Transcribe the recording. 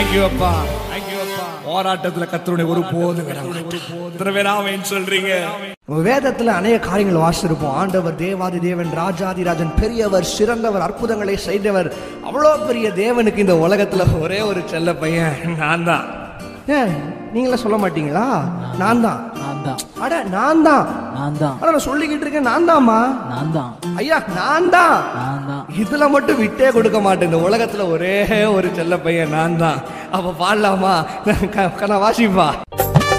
thank you அப்பா thank you அப்பா போராட்டத்துல கத்தருடைய ஒரு போது இத்தனை பேர் ஆமைன்னு சொல்றீங்க நம்ம வேதத்துல அநேக காரியங்கள் வாசிச்சிருப்போம் ஆண்டவர் தேவாதி தேவன் ராஜாதிராஜன் பெரியவர் சிறந்தவர் அற்புதங்களை செய்தவர் அவ்வளோ பெரிய தேவனுக்கு இந்த உலகத்துல ஒரே ஒரு செல்ல பையன் நான் தான் ஏன் நீங்களே சொல்ல மாட்டீங்களா நான் தான் நான் தான் அட நான் தான் நான் தான் ஆனா நான் சொல்லிக்கிட்டு இருக்கேன் நான் தான்மா நான் தான் ஐயா நான் தான் நான் தான் இதுல மட்டும் விட்டே கொடுக்க மாட்டேன் இந்த உலகத்துல ஒரே ஒரு செல்ல பையன் நான் தான் அப்ப பாடலாமா க- க- நான் வாசிப்பா